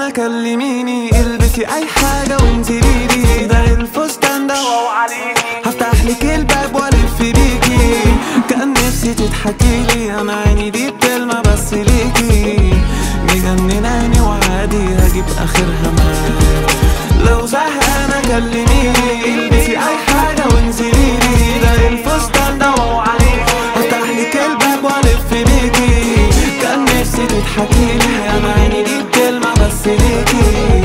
زهقانة كلميني البسي اي حاجة وانزلي لي ده الفستان ده واو عليكي هفتح لك الباب والف بيكي كان نفسي تضحكي لي انا عيني دي بتلمع بس ليكي مجنناني وعادي هجيب اخرها معاك لو زهقانة كلميني البسي اي حاجة وانزلي لي ده الفستان ده واو عليكي هفتح لك الباب والف بيكي كان نفسي تضحكي لي انا عيني دي بتلمع بس ليكي